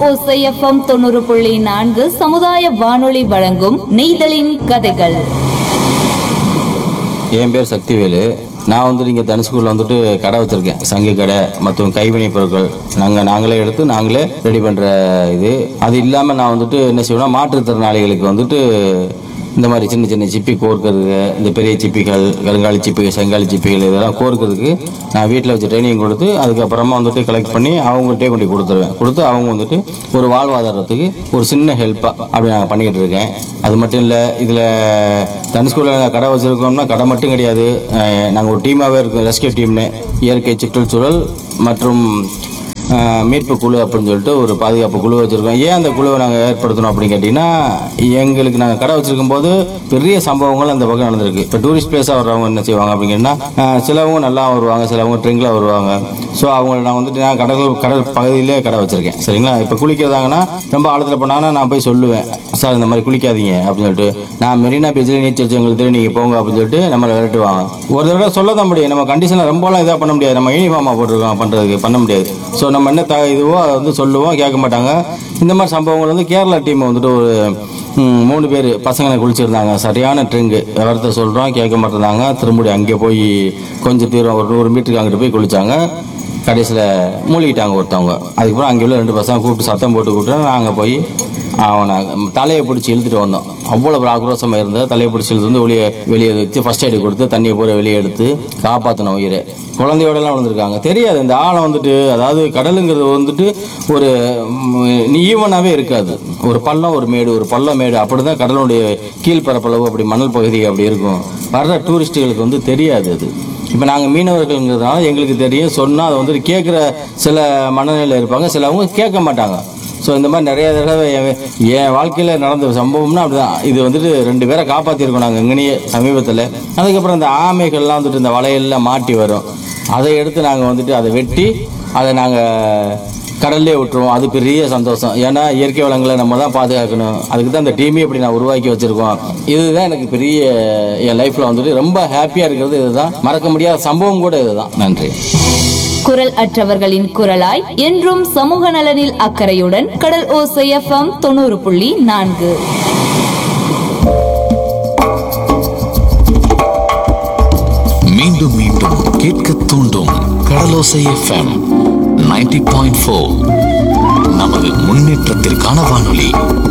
ஓசைஎஃப்எம் தொண்ணூறு புள்ளி நான்கு சமுதாய வானொலி வழங்கும் நெய்தலின் கதைகள் என் பேர் சக்திவேலு நான் வந்துட்டு இங்கே தனுஷ்கூரில் வந்துட்டு கடை வச்சுருக்கேன் சங்கு கடை மற்றும் கைவினை பொருட்கள் நாங்கள் நாங்களே எடுத்து நாங்களே ரெடி பண்ணுற இது அது இல்லாமல் நான் வந்துட்டு என்ன செய்வேன்னா மாற்றுத்திறனாளிகளுக்கு வந்துட்டு இந்த மாதிரி சின்ன சின்ன சிப்பி கோர்க்கறதுக்கு இந்த பெரிய சிப்பிகள் கருங்காலி சிப்பிகள் செங்காலி சிப்பிகள் இதெல்லாம் கோர்க்கறதுக்கு நான் வீட்டில் வச்சு ட்ரைனிங் கொடுத்து அதுக்கப்புறமா வந்துட்டு கலெக்ட் பண்ணி அவங்கள்ட்டே கொண்டு போய் கொடுத்துருவேன் கொடுத்து அவங்க வந்துட்டு ஒரு வாழ்வாதாரத்துக்கு ஒரு சின்ன ஹெல்ப்பாக அப்படி நான் பண்ணிக்கிட்டு இருக்கேன் அது மட்டும் இல்லை இதில் தனுஷ்கூரில் நாங்கள் கடை வச்சுருக்கோம்னா கடை மட்டும் கிடையாது நாங்கள் ஒரு டீமாகவே இருக்கோம் ரெஸ்கியூ டீம்னு இயற்கை சுற்றுச்சூழல் மற்றும் அஹ், மீட்பு குழு அப்படின்னு சொல்லிட்டு ஒரு பாதுகாப்பு குழு வச்சுருக்கோம் ஏன் அந்த குழுவை நாங்கள் ஏற்படுத்தணும் அப்படின்னு கேட்டிங்கன்னா எங்களுக்கு நாங்கள் கடை வச்சிருக்கும் போது பெரிய சம்பவங்கள் அந்த பக்கம் நடந்திருக்கு இப்போ டூரிஸ்ட் பிளேஸாக வர்றவங்க என்ன செய்வாங்க அப்படிங்கன்னா அஹ், சிலவங்க நல்லா வருவாங்க சிலவங்க ட்ரிங்கில் வருவாங்க ஸோ அவங்க நான் வந்துட்டு நான் கடல் கடல் பகுதியிலே கடை வச்சிருக்கேன் சரிங்களா இப்போ குளிக்கிறதாங்கன்னா ரொம்ப ஆழத்தில் போனாங்கன்னா நான் போய் சொல்லுவேன் சார் இந்த மாதிரி குளிக்காதீங்க அப்படின்னு சொல்லிட்டு நான் மெரினா பீச்சில் நீச்சல் அடிச்சு எங்களுக்கு தெரியும் நீங்கள் போங்க அப்படின்னு சொல்லிட்டு நம்மளை விரட்டுவாங்க ஒரு தடவை சொல்ல தான் முடியும் நம்ம கண்டிஷனில் ரொம்பலாம் இதாக பண்ண முடியாது நம்ம யூனிஃபார்மாக போட்டிருக்கோம் பண்ணுறதுக்கு பண்ண முடியாது ஸோ நம்ம என்ன த இதுவோ அதை வந்து சொல்லுவோம் கேட்க மாட்டாங்க இந்த மாதிரி சம்பவங்கள் வந்து கேரளா டீம் வந்துட்டு ஒரு ம், மூணு பேர் பசங்களை குளிச்சிருந்தாங்க சரியான ட்ரிங்கு விவரத்தை சொல்கிறோம் கேட்க மாட்டேறாங்க திரும்படி அங்கே போய் கொஞ்சம் தூரம் ஒரு நூறு மீட்டருக்கு அங்கிட்டு போய் குளிச்சாங்க கடைசியில் மூழ்கிட்டாங்க ஒருத்தவங்க அதுக்கப்புறம் அங்கே உள்ள ரெண்டு பசங்க கூப்பிட்டு சத்தம் போட்டு கூப்பிட்டு நாங்கள் போய் அவனை தலையை பிடிச்சி இழுத்துட்டு வந்தோம் அவ்வளோ ஒரு ஆக்ரோஷமாக இருந்தது தலையை பிடிச்சி இழுத்து வந்து வெளியே வெளியே வச்சு ஃபர்ஸ்ட் எய்டு கொடுத்து தண்ணியை பூரா வெளியே எடுத்து காப்பாற்றின உயிரை குழந்தையோடலாம் விழுந்திருக்காங்க தெரியாது இந்த ஆழம் வந்துட்டு அதாவது கடலுங்கிறது வந்துட்டு ஒரு ஈவனாகவே இருக்காது ஒரு பள்ளம் ஒரு மேடு ஒரு பள்ளம் மேடு அப்படி தான் கடலுடைய கீழ்ப்பரப்பளவு அப்படி மணல் பகுதி அப்படி இருக்கும் வர்ற டூரிஸ்ட்டுகளுக்கு வந்து தெரியாது அது இப்போ நாங்கள் மீனவர்கள்ங்கிறதுனால எங்களுக்கு தெரியும் சொன்னால் அதை வந்துட்டு கேட்குற சில மனநிலையில் இருப்பாங்க சிலவங்க கேட்க மாட்டாங்க ஸோ இந்த மாதிரி நிறைய தடவை என் என் வாழ்க்கையில் நடந்த சம்பவம்னா அப்படிதான் இது வந்துட்டு ரெண்டு பேரை காப்பாற்றிருக்கோம் நாங்கள் எங்கனையே சமீபத்தில் அதுக்கப்புறம் இந்த ஆமைகள்லாம் வந்துட்டு இந்த வலையெல்லாம் மாட்டி வரும் அதை எடுத்து நாங்கள் வந்துட்டு அதை வெட்டி அதை நாங்கள் கடல்லே விட்டுருவோம் அது பெரிய சந்தோஷம் ஏன்னா இயற்கை வளங்களை நம்ம தான் பாதுகாக்கணும் அதுக்கு தான் இந்த டீமே இப்படி நான் உருவாக்கி வச்சிருக்கோம் இதுதான் எனக்கு பெரிய என் லைஃப்ல வந்துட்டு ரொம்ப ஹாப்பியா இருக்கிறது இதுதான் மறக்க முடியாத சம்பவம் கூட இதுதான் நன்றி குரல் அற்றவர்களின் குரலாய் என்றும் சமூக நலனில் அக்கறையுடன் கடல் ஓசை எஃப்எம் தொண்ணூறு புள்ளி நான்கு மீண்டும் மீண்டும் கேட்க தூண்டும் கடலோசை எஃப்எம் 90.4 பாயிண்ட் நமது முன்னேற்றத்திற்கான வானொலி